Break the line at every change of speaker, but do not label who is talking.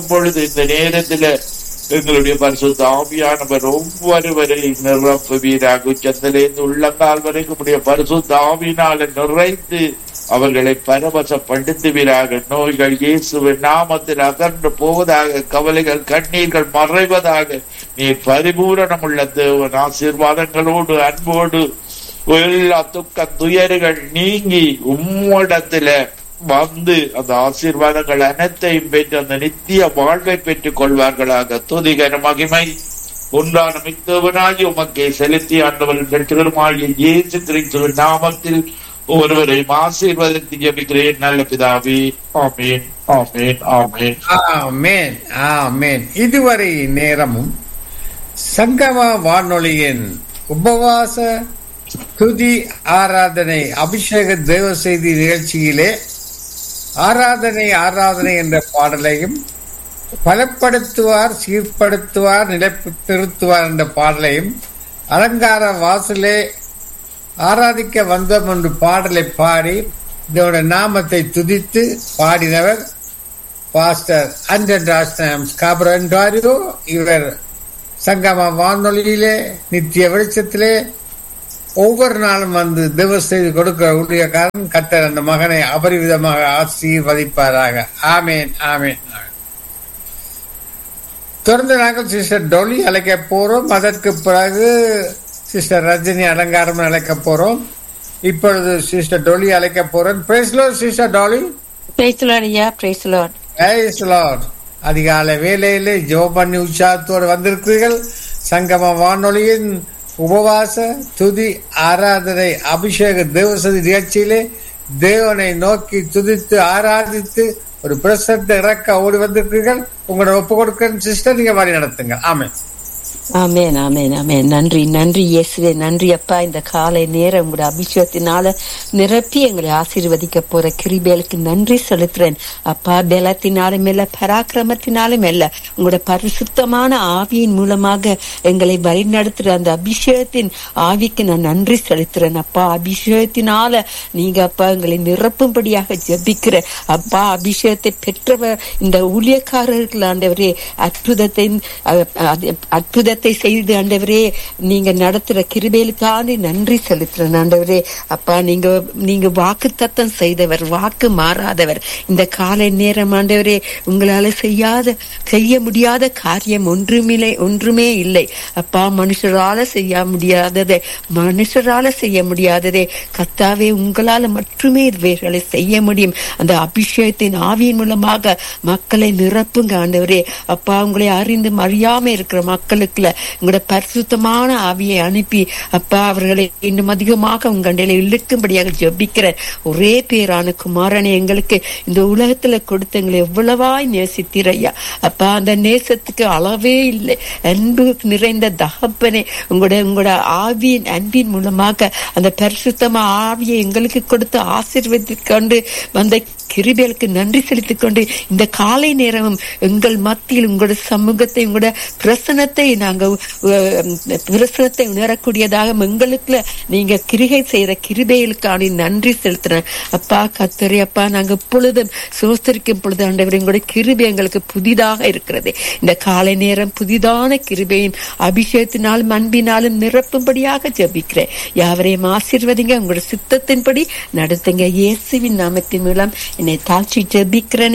பொழுது இந்த நேரத்துல எங்களுடைய பரிசுத்த ஆவியானவர் ஒவ்வொருவரையும் நிரப்புவீராக உச்சத்திலிருந்து உள்ளங்கால் வரைக்கும் உடைய பரிசுத்த ஆவியினால நிறைந்து அவர்களை பரவசப்படுத்துவீராக நோய்கள் இயேசுவின் நாமத்தில் அகன்று போவதாக கவலைகள் கண்ணீர்கள் மறைவதாக நீ பரிபூரணம் உள்ள தேவன் ஆசீர்வாதங்களோடு அன்போடு எல்லா துக்க துயர்கள் நீங்கி உம்மிடத்துல வந்து அந்த ஆசீர்வாதங்கள் அனைத்தையும் பெற்று அந்த நித்திய வாழ்வை பெற்றுக் கொள்வார்களாக துதிகர மகிமை உண்டான மித்தவனாகி உமக்கை செலுத்தி ஆண்டவர்கள் திருமாளிய இயேசு கிறிஸ்துவின் நாமத்தில் ஒருவரையும் ஆசீர்வாதத்தை ஜபிக்கிறேன் நல்ல பிதாவே ஆமேன் ஆமேன் ஆமேன்
ஆமென் ஆமென் இதுவரை நேரமும் சங்கம வானொலியின் உபவாச துதி ஆராதனை அபிஷேக தேவ செய்தி நிகழ்ச்சியிலே ஆராதனை ஆராதனை என்ற பாடலையும் பலப்படுத்துவார் சீர்படுத்துவார் நிலைத்திருத்துவார் என்ற பாடலையும் அலங்கார வாசலே ஆராதிக்க வந்தோம் என்று பாடலை பாடி இதோட நாமத்தை துதித்து பாடினவர் pastor Anton Rajnam Scarborough Ontario இவர் சங்கம வானொலியிலே நித்திய வெளிச்சத்திலே ஒவ்வொரு நாளும் வந்து தேவ செய்து கொடுக்கிற ஊழியக்காரன் கத்தர் அந்த மகனை அபரிவிதமாக ஆசீர்வதிப்பாராக ஆமேன் ஆமேன் ஆமேன். தொடர்ந்து நாங்கள் சிஸ்டர் டொலி அழைக்க போறோம் அதற்கு பிறகு சிஸ்டர் ரஜினி அலங்காரம் அழைக்க போறோம் இப்பொழுது சிஸ்டர் டொலி அழைக்க போறோம் praise Lord sister Dolly
praise Lord ஐயா பிரைஸ் லார்ட்
Praise Lord. அதிகாலை வேலையிலே ஜெபம் பண்ணி உற்சாகத்தோடு வந்திருக்கிறீர்கள் சங்கம வானொலியின் உபவாச துதி ஆராதனை அபிஷேக தேவசதி நிகழ்ச்சியிலே தேவனை நோக்கி துதித்து ஆராதித்து ஒரு பிரசத்தை இறக்க ஓடி வந்திருக்கிறீர்கள் உங்களோட ஒப்பு கொடுக்க சிஸ்டர் நீங்க வழி நடத்துங்க ஆமென்
ஆமென் ஆமென் ஆமென் நன்றி நன்றி இயேசுவே நன்றி அப்பா இந்த காலை நேரம் உங்களுடைய அபிஷேகத்தினால நிரப்பி எங்களை ஆசீர்வதிக்க போற கிருபேலுக்கு நன்றி செலுத்துறேன் அப்பா பலத்தினாலும் இல்ல பராக்கிரமத்தினாலும் இல்ல உங்களோட பரிசுத்தமான ஆவியின் மூலமாக எங்களை வழிநடத்துற அந்த அபிஷேகத்தின் ஆவிக்கு நான் நன்றி செலுத்துறேன் அப்பா அபிஷேகத்தினால நீங்க அப்பா எங்களை நிரப்பும்படியாக ஜெபிக்கிற அப்பா அபிஷேகத்தை பெற்றவர் இந்த ஊழியக்காரர்கள் ஆண்டவரே அற்புதத்தை அஹ், அது- அற்புதத்தை செய்து ஆண்டவரே நீங்க நடத்துற கிருபைகளுக்காண்டி நன்றி செலுத்துறேன் ஆண்டவரே அப்பா நீங்க நீங்க வாக்கு தத்தம் செய்தவர் வாக்கு மாறாதவர் இந்த காலை நேரம் ஆண்டவரே உங்களால செய்யாத செய்ய முடியாத காரியம் ஒன்றுமில்லை ஒன்றுமே இல்லை அப்பா மனுஷரால செய்ய முடியாததை மனுஷரால செய்ய முடியாததே கத்தாவே உங்களால மட்டுமே இவைகளை செய்ய முடியும் அந்த அபிஷேகத்தின் ஆவியின் மூலமாக மக்களை நிரப்புங்க ஆண்டவரே அப்பா உங்களை அறிந்து அறியாம இருக்கிற மக்களுக்குள்ள உங்களோட பரிசுத்தமான ஆவியை அனுப்பி அப்பா அவர்களை இன்னும் அதிகமாக உங்கண்டையில இழுக்கும்படியாக ஜெபிக்கிற ஒரே பேரான குமாரனை எங்களுக்கு இந்த உலகத்துல கொடுத்து எங்களை எவ்வளவாய் நேசித்தீர் ஐயா அப்பா அந்த நேசத்துக்கு அளவே இல்லை அன்பு நிறைந்த தகப்பனே உங்களோட உங்களோட ஆவியின் அன்பின் மூலமாக அந்த பரிசுத்தமா ஆவியை எங்களுக்கு கொடுத்து ஆசீர்வதித்து கொண்டு வந்த கிருபேலுக்கு நன்றி செலுத்திக் கொண்டு இந்த காலை நேரமும் எங்கள் மத்தியில் உங்களோட சமூகத்தை உங்களோட பிரசனத்தை நாங்க அஹ், பிரசனத்தை உணரக்கூடியதாக எங்களுக்குள்ள நீங்க கிரிகை செய்யற கிருபைகளுக்கான நன்றி செலுத்துறேன் அப்பா கத்தரி அப்பா நாங்க எப்பொழுதும் சோஸ்தரிக்கும் பொழுது ஆண்டவர் எங்களுடைய கிருபை எங்களுக்கு புதிதாக இருக்கிறது இந்த காலை நேரம் புதிதான கிருபையின் அபிஷேகத்தினாலும் அன்பினாலும் நிரப்பும்படியாக ஜெபிக்கிறேன் யாவரையும் ஆசீர்வதிங்க உங்களோட சித்தத்தின்படி நடத்துங்க இயேசுவின் நாமத்தின் மூலம் என்னை தாழ்ச்சி ஜெபிக்கிறேன்